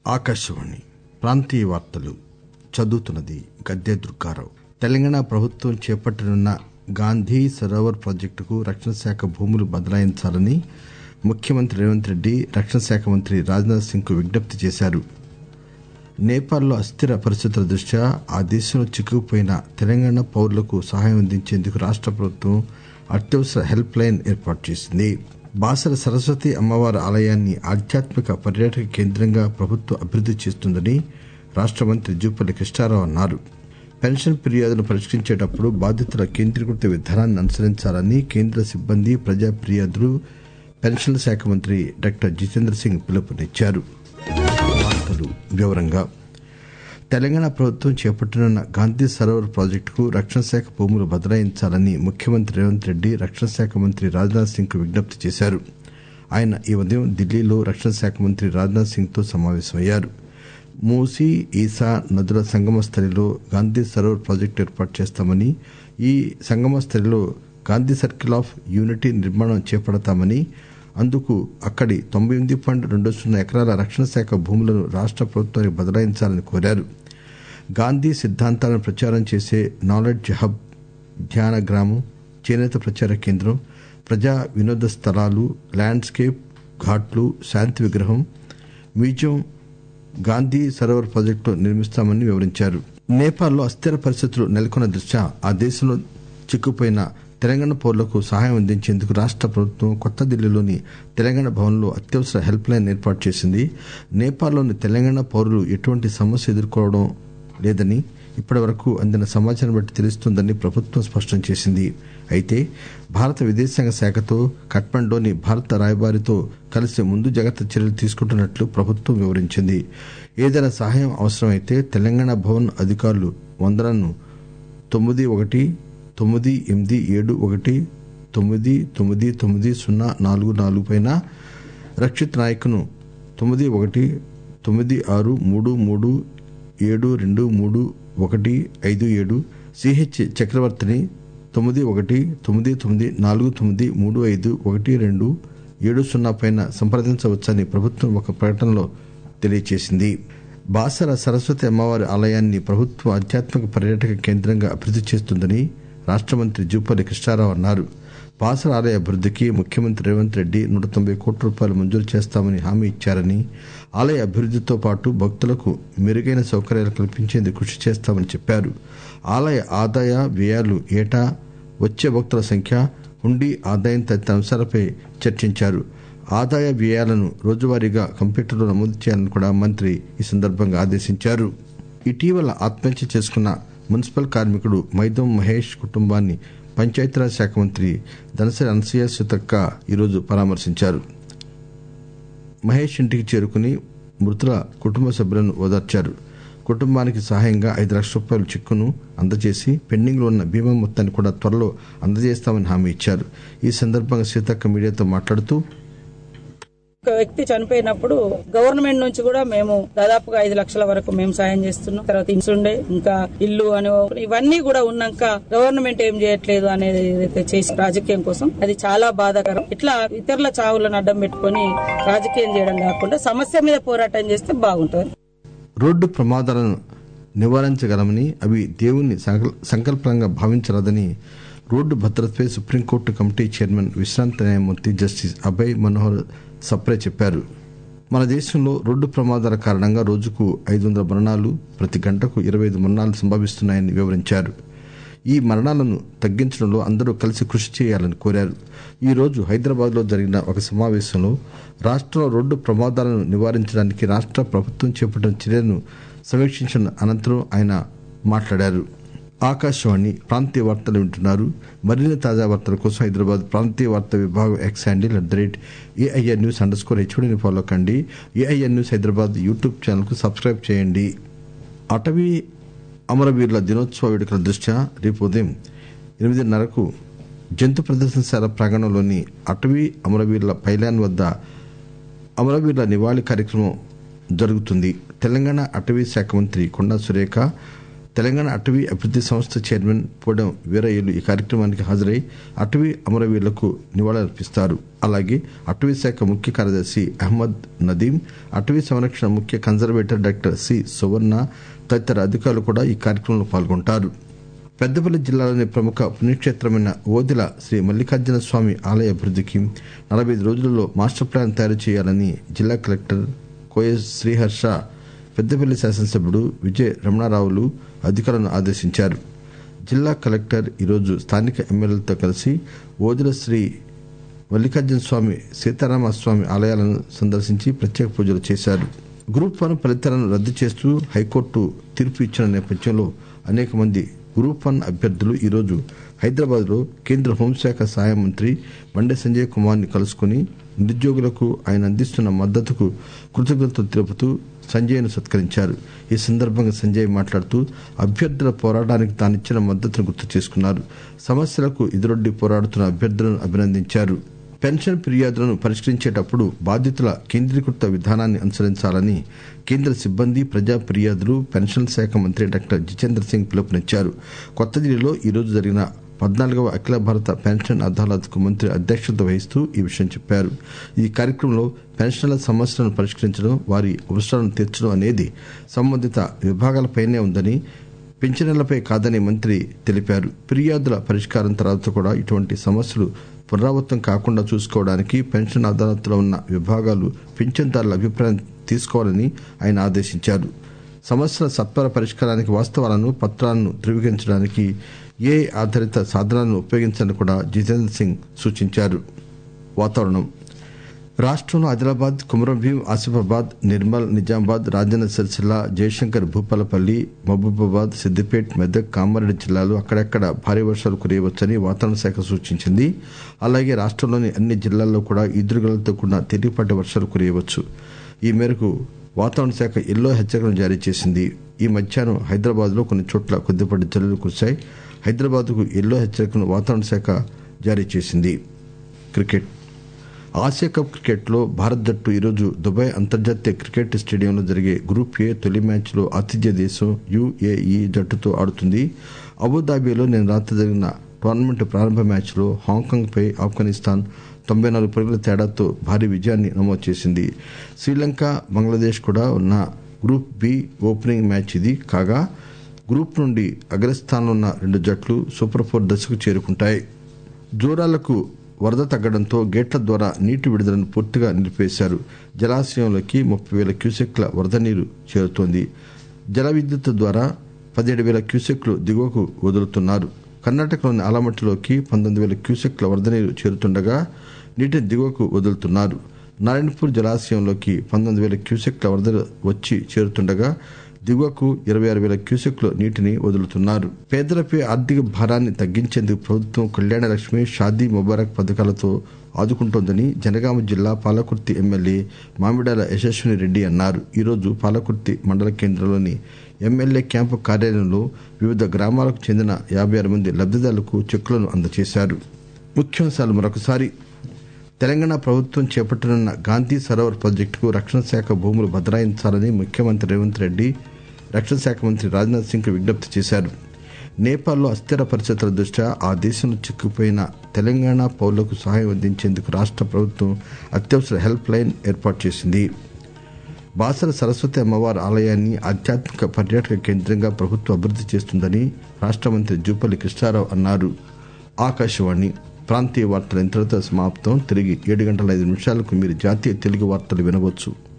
ఆకాశవాణి ప్రాంతీయ వార్తలు చదువుతున్నది గద్దె దుర్గారావు తెలంగాణ ప్రభుత్వం చేపట్టనున్న గాంధీ సరోవర్ ప్రాజెక్టుకు రక్షణ శాఖ భూములు బదలాయించాలని ముఖ్యమంత్రి రేవంత్ రెడ్డి రక్షణ శాఖ మంత్రి రాజ్నాథ్ సింగ్ కు విజ్ఞప్తి చేశారు నేపాల్లో అస్థిర పరిస్థితుల దృష్ట్యా ఆ దేశంలో చిక్కుకుపోయిన తెలంగాణ పౌరులకు సహాయం అందించేందుకు రాష్ట ప్రభుత్వం అత్యవసర హెల్ప్ లైన్ ఏర్పాటు చేసింది బాసర సరస్వతి అమ్మవారి ఆలయాన్ని ఆధ్యాత్మిక పర్యాటక కేంద్రంగా ప్రభుత్వం అభివృద్ది చేస్తుందని రాష్ట మంత్రి జూపల్లి కృష్ణారావు అన్నారు పెన్షన్ ఫిర్యాదులను పరిష్కరించేటప్పుడు బాధితుల కేంద్రీకృత విధానాన్ని అనుసరించాలని కేంద్ర సిబ్బంది ప్రజా ఫిర్యాదులు పెన్షన్ల శాఖ మంత్రి డాక్టర్ జితేంద్ర సింగ్ పిలుపునిచ్చారు వార్తలు వివరంగా తెలంగాణ ప్రభుత్వం చేపట్టనున్న గాంధీ సరోవర్ ప్రాజెక్టుకు రక్షణ శాఖ భూములు బదలాయించాలని ముఖ్యమంత్రి రేవంత్ రెడ్డి రక్షణ శాఖ మంత్రి రాజ్నాథ్ సింగ్ కు విజ్ఞప్తి చేశారు ఆయన ఈ ఉదయం ఢిల్లీలో రక్షణ శాఖ మంత్రి రాజ్నాథ్ సింగ్ తో సమావేశమయ్యారు మూసీ ఈసా నదుల సంగమ స్థలిలో గాంధీ సరోవర్ ప్రాజెక్టు ఏర్పాటు చేస్తామని ఈ సంగమ స్థలిలో గాంధీ సర్కిల్ ఆఫ్ యూనిటీ నిర్మాణం చేపడతామని అందుకు అక్కడి తొంభై ఎనిమిది పాయింట్ రెండు సున్నా ఎకరాల రక్షణ శాఖ భూములను రాష్ట ప్రభుత్వానికి బదలాయించాలని కోరారు గాంధీ సిద్ధాంతాలను ప్రచారం చేసే నాలెడ్జ్ హబ్ ధ్యాన గ్రామం చేనేత ప్రచార కేంద్రం ప్రజా వినోద స్థలాలు ల్యాండ్స్కేప్ ఘాట్లు శాంతి విగ్రహం మ్యూజియం గాంధీ సరోవర్ ప్రాజెక్టులో నిర్మిస్తామని వివరించారు నేపాల్లో అస్థిర పరిస్థితులు నెలకొన్న దృష్ట్యా ఆ దేశంలో చిక్కుపోయిన తెలంగాణ పౌరులకు సహాయం అందించేందుకు రాష్ట ప్రభుత్వం కొత్త ఢిల్లీలోని తెలంగాణ భవన్లో అత్యవసర హెల్ప్ లైన్ ఏర్పాటు చేసింది నేపాల్లోని తెలంగాణ పౌరులు ఎటువంటి సమస్య ఎదుర్కోవడం లేదని ఇప్పటి వరకు అందిన సమాచారం బట్టి తెలుస్తోందని ప్రభుత్వం స్పష్టం చేసింది అయితే భారత విదేశాంగ శాఖతో కఠ్మండ్లోని భారత రాయబారితో కలిసి ముందు జాగ్రత్త చర్యలు తీసుకుంటున్నట్లు ప్రభుత్వం వివరించింది ఏదైనా సహాయం అవసరమైతే తెలంగాణ భవన్ అధికారులు వందలను తొమ్మిది ఒకటి తొమ్మిది ఎనిమిది ఏడు ఒకటి తొమ్మిది తొమ్మిది తొమ్మిది సున్నా నాలుగు నాలుగు పైన రక్షిత్ నాయక్ను తొమ్మిది ఒకటి తొమ్మిది ఆరు మూడు మూడు ఏడు రెండు మూడు ఒకటి ఐదు ఏడు సిహెచ్ చక్రవర్తిని తొమ్మిది ఒకటి తొమ్మిది తొమ్మిది నాలుగు తొమ్మిది మూడు ఐదు ఒకటి రెండు ఏడు సున్నా పైన సంప్రదించవచ్చని ప్రభుత్వం ఒక ప్రకటనలో తెలియజేసింది బాసర సరస్వతి అమ్మవారి ఆలయాన్ని ప్రభుత్వం ఆధ్యాత్మిక పర్యాటక కేంద్రంగా అభివృద్ది చేస్తుందని రాష్ట మంత్రి జూపల్లి కృష్ణారావు అన్నారు బాసర ఆలయ అభివృద్దికి ముఖ్యమంత్రి రేవంత్ రెడ్డి నూట తొంభై కోట్ల రూపాయలు మంజూరు చేస్తామని హామీ ఇచ్చారని ఆలయ అభివృద్దితో పాటు భక్తులకు మెరుగైన సౌకర్యాలు కల్పించేందుకు కృషి చేస్తామని చెప్పారు ఆలయ ఆదాయ వ్యయాలు ఏటా వచ్చే భక్తుల సంఖ్య హుండీ ఆదాయం తదితర అంశాలపై చర్చించారు ఆదాయ వ్యయాలను రోజువారీగా కంప్యూటర్లో నమోదు చేయాలని కూడా మంత్రి ఈ సందర్భంగా ఆదేశించారు ఇటీవల ఆత్మహత్య చేసుకున్న మున్సిపల్ కార్మికుడు మైదం మహేష్ కుటుంబాన్ని పంచాయతీరాజ్ శాఖ మంత్రి దనసరి అనసూయ సుతక్క ఈరోజు పరామర్శించారు మహేష్ ఇంటికి చేరుకుని మృతుల కుటుంబ సభ్యులను ఓదార్చారు కుటుంబానికి సహాయంగా ఐదు లక్షల రూపాయల చెక్కును అందజేసి పెండింగ్ లో ఉన్న బీమా మొత్తాన్ని కూడా త్వరలో అందజేస్తామని హామీ ఇచ్చారు ఈ సందర్భంగా సీతక్క మీడియాతో మాట్లాడుతూ ఒక వ్యక్తి చనిపోయినప్పుడు గవర్నమెంట్ నుంచి కూడా మేము దాదాపుగా ఐదు లక్షల వరకు మేము సాయం చేస్తున్నాం తర్వాత ఇన్సుండే ఇంకా ఇల్లు అని ఇవన్నీ కూడా ఉన్నాక గవర్నమెంట్ ఏం చేయట్లేదు అనేది ఏదైతే చేసి రాజకీయం కోసం అది చాలా బాధాకరం ఇట్లా ఇతరుల చావులను అడ్డం పెట్టుకుని రాజకీయం చేయడం కాకుండా సమస్య మీద పోరాటం చేస్తే బాగుంటుంది రోడ్డు ప్రమాదాలను నివారించగలమని అవి దేవుని సంకల్పంగా భావించరాదని రోడ్డు భద్రతపై సుప్రీంకోర్టు కమిటీ చైర్మన్ విశ్రాంత న్యాయమూర్తి జస్టిస్ అభయ్ మనోహర్ సప్రే చెప్పారు మన దేశంలో రోడ్డు ప్రమాదాల కారణంగా రోజుకు ఐదు వందల మరణాలు ప్రతి గంటకు ఇరవై ఐదు మరణాలు సంభవిస్తున్నాయని వివరించారు ఈ మరణాలను తగ్గించడంలో అందరూ కలిసి కృషి చేయాలని కోరారు ఈ రోజు హైదరాబాద్ లో జరిగిన ఒక సమావేశంలో రాష్టంలో రోడ్డు ప్రమాదాలను నివారించడానికి రాష్ట ప్రభుత్వం చేపట్టిన చర్యలను సమీక్షించిన అనంతరం ఆయన మాట్లాడారు ఆకాశవాణి ప్రాంతీయ వార్తలు వింటున్నారు మరిన్ని తాజా వార్తల కోసం హైదరాబాద్ ప్రాంతీయ వార్తా విభాగం X handle at the rate AIR news under score హెచ్ఓడిని ఫాలో కండి AIR news Hyderabad YouTube channel కు సబ్స్క్రైబ్ చేయండి అటవీ అమరవీరుల దినోత్సవ వేడుకల దృష్ట్యా రేపు ఉదయం ఎనిమిదిన్నరకు జంతు ప్రదర్శనశాల ప్రాంగణంలోని అటవీ అమరవీరుల పైలాన్ వద్ద అమరవీరుల నివాళి కార్యక్రమం జరుగుతుంది తెలంగాణ అటవీ శాఖ మంత్రి కొండా సురేఖ తెలంగాణ అటవీ అభివృద్ది సంస్థ చైర్మన్ పోడం వీరయ్యలు ఈ కార్యక్రమానికి హాజరై అటవీ అమరవీరులకు నివాళులర్పిస్తారు అలాగే అటవీ శాఖ ముఖ్య కార్యదర్శి అహ్మద్ నదీం అటవీ సంరక్షణ ముఖ్య కన్జర్వేటర్ డాక్టర్ సి సువర్ణ తదితర అధికారులు కూడా ఈ కార్యక్రమంలో పాల్గొంటారు పెద్దపల్లి జిల్లాలోని ప్రముఖ పుణ్యక్షేత్రమైన ఓదిల శ్రీ మల్లికార్జున స్వామి ఆలయ అభివృద్దికి నలభై ఐదు రోజులలో మాస్టర్ ప్లాన్ తయారు చేయాలని జిల్లా కలెక్టర్ కోయ శ్రీహర్ష పెద్దపల్లి శాసనసభ్యుడు విజయ రమణారావులు అధికారులను ఆదేశించారు జిల్లా కలెక్టర్ ఈరోజు స్థానిక ఎమ్మెల్యేలతో కలిసి ఓదిల శ్రీ మల్లికార్జున స్వామి సీతారామ స్వామి ఆలయాలను సందర్శించి ప్రత్యేక పూజలు చేశారు గ్రూప్ వన్ ఫలితాలను రద్దు చేస్తూ హైకోర్టు తీర్పు ఇచ్చిన నేపథ్యంలో అనేక మంది గ్రూప్ వన్ అభ్యర్థులు ఈరోజు హైదరాబాద్ లో కేంద్ర హోంశాఖ సహాయ మంత్రి బండి సంజయ్ కుమార్ ని కలుసుకుని నిరుద్యోగులకు ఆయన అందిస్తున్న మద్దతుకు కృతజ్ఞతలు తెలుపుతూ సంజయ్ ను సత్కరించారు ఈ సందర్భంగా సంజయ్ మాట్లాడుతూ అభ్యర్థుల పోరాటానికి తానిచ్చిన మద్దతును గుర్తు చేసుకున్నారు సమస్యలకు ఎదురొడ్డి పోరాడుతున్న అభ్యర్థులను అభినందించారు పెన్షన్ ఫిర్యాదులను పరిష్కరించేటప్పుడు బాధితుల కేంద్రీకృత విధానాన్ని అనుసరించాలని కేంద్ర సిబ్బంది ప్రజా ఫిర్యాదులు పెన్షన్ల శాఖ మంత్రి డాక్టర్ జితేంద్ర సింగ్ పిలుపునిచ్చారు కొత్త ఢిల్లీలో ఈరోజు జరిగిన పద్నాలుగవ అఖిల భారత పెన్షన్ అదాలత్ కు మంత్రి అధ్యక్షత వహిస్తూ ఈ విషయం చెప్పారు ఈ కార్యక్రమంలో పెన్షన్ల సమస్యలను పరిష్కరించడం వారి అవసరాలను తీర్చడం అనేది సంబంధిత విభాగాలపైనే ఉందని పింఛన్లపై కాదని మంత్రి తెలిపారు ఫిర్యాదుల పరిష్కారం తర్వాత కూడా ఇటువంటి సమస్యలు పునరావృతం కాకుండా చూసుకోవడానికి పెన్షన్ అదాలత్లో ఉన్న విభాగాలు పింఛన్దారుల అభిప్రాయం తీసుకోవాలని ఆయన ఆదేశించారు సమస్యల సత్వర పరిష్కారానికి వాస్తవాలను పత్రాలను ధృవీకరించడానికి ఏ ఆధారిత సాధనాలను ఉపయోగించాలని కూడా జితేంద్ర సింగ్ సూచించారు వాతావరణం రాష్టంలో ఆదిలాబాద్ కుమరంభీం ఆసిఫాబాద్ నిర్మల్ నిజామాబాద్ రాజన్న సిరిసిల్ల జయశంకర్ భూపాలపల్లి మహబూబాబాద్ సిద్దిపేట్ మెదక్ కామారెడ్డి జిల్లాలు అక్కడక్కడ భారీ వర్షాలు కురియవచ్చని వాతావరణ శాఖ సూచించింది అలాగే రాష్టంలోని అన్ని జిల్లాల్లో కూడా ఈదురుగాలతో కూడిన తేలికపాటి వర్షాలు కురియవచ్చు ఈ మేరకు వాతావరణ శాఖ ఎల్లో హెచ్చరికలను జారీ చేసింది ఈ మధ్యాహ్నం హైదరాబాద్ లో కొన్ని చోట్ల కొద్దిపాటి జల్లులు కురిశాయి హైదరాబాద్ కు ఎల్లో హెచ్చరికను వాతావరణ శాఖ జారీ చేసింది క్రికెట్ ఆసియా కప్ క్రికెట్ లో భారత్ జట్టు ఈరోజు దుబాయ్ అంతర్జాతీయ క్రికెట్ స్టేడియంలో జరిగే గ్రూప్ ఏ తొలి మ్యాచ్ లో ఆతిథ్య దేశం యుఏఈ జట్టుతో ఆడుతుంది అబుదాబిలో నిన్న రాత్రి జరిగిన టోర్నమెంట్ ప్రారంభ మ్యాచ్ లో హాంకాంగ్ పై ఆఫ్ఘనిస్తాన్ తొంభై నాలుగు పరుగుల తేడాతో భారీ విజయాన్ని నమోదు చేసింది శ్రీలంక బంగ్లాదేశ్ కూడా ఉన్న గ్రూప్ బి ఓపెనింగ్ మ్యాచ్ ఇది కాగా గ్రూప్ నుండి అగ్రస్థానంలో ఉన్న రెండు జట్లు సూపర్ ఫోర్ దశకు చేరుకుంటాయి జూరాలకు వరద తగ్గడంతో గేట్ల ద్వారా నీటి విడుదలను పూర్తిగా నిలిపేశారు జలాశయంలోకి ముప్పై వేల క్యూసెక్ల వరద నీరు చేరుతోంది జల విద్యుత్ ద్వారా పదిహేడు వేల క్యూసెక్లు దిగువకు వదులుతున్నారు కర్ణాటకలోని ఆలమట్టిలోకి పంతొమ్మిది వేల క్యూసెక్ల వరద నీరు చేరుతుండగా నీటిని దిగువకు వదులుతున్నారు నారాయణపూర్ జలాశయంలోకి పంతొమ్మిది వేల క్యూసెక్ల వరద వచ్చి చేరుతుండగా దిగువకు ఇరవై ఆరు వేల క్యూసెక్ల నీటిని వదులుతున్నారు పేదలపై ఆర్థిక భారాన్ని తగ్గించేందుకు ప్రభుత్వం కళ్యాణ లక్ష్మి షాదీ ముబారక్ పథకాలతో ఆదుకుంటోందని జనగామ జిల్లా పాలకుర్తి ఎమ్మెల్యే మామిడాల యశస్విని రెడ్డి అన్నారు ఈరోజు పాలకుర్తి మండల కేంద్రంలోని ఎమ్మెల్యే క్యాంపు కార్యాలయంలో వివిధ గ్రామాలకు చెందిన యాభై ఆరు మంది లబ్దిదారులకు చెక్కులను అందజేశారు ముఖ్యాంశాలు మరొకసారి తెలంగాణ ప్రభుత్వం చేపట్టనున్న గాంధీ సరోవర్ ప్రాజెక్టుకు రక్షణ శాఖ భూములు బదలాయించాలని ముఖ్యమంత్రి రేవంత్ రెడ్డి రక్షణ శాఖ మంత్రి రాజ్నాథ్ సింగ్ విజ్ఞప్తి చేశారు నేపాల్లో అస్థిర పరిస్థితుల దృష్ట్యా ఆ దేశంలో చిక్కుపోయిన తెలంగాణ పౌరులకు సహాయం అందించేందుకు రాష్ట్ర ప్రభుత్వం అత్యవసర హెల్ప్ లైన్ ఏర్పాటు చేసింది బాసర సరస్వతి అమ్మవారి ఆలయాన్ని ఆధ్యాత్మిక పర్యాటక కేంద్రంగా ప్రభుత్వం అభివృద్ది చేస్తుందని రాష్ట్ర మంత్రి జూపల్లి కృష్ణారావు అన్నారు ఆకాశవాణి ప్రాంతీయ వార్తలు ఇంతటితో సమాప్తం తిరిగి ఏడు గంటల ఐదు నిమిషాలకు మీరు జాతీయ తెలుగు వార్తలు వినవచ్చు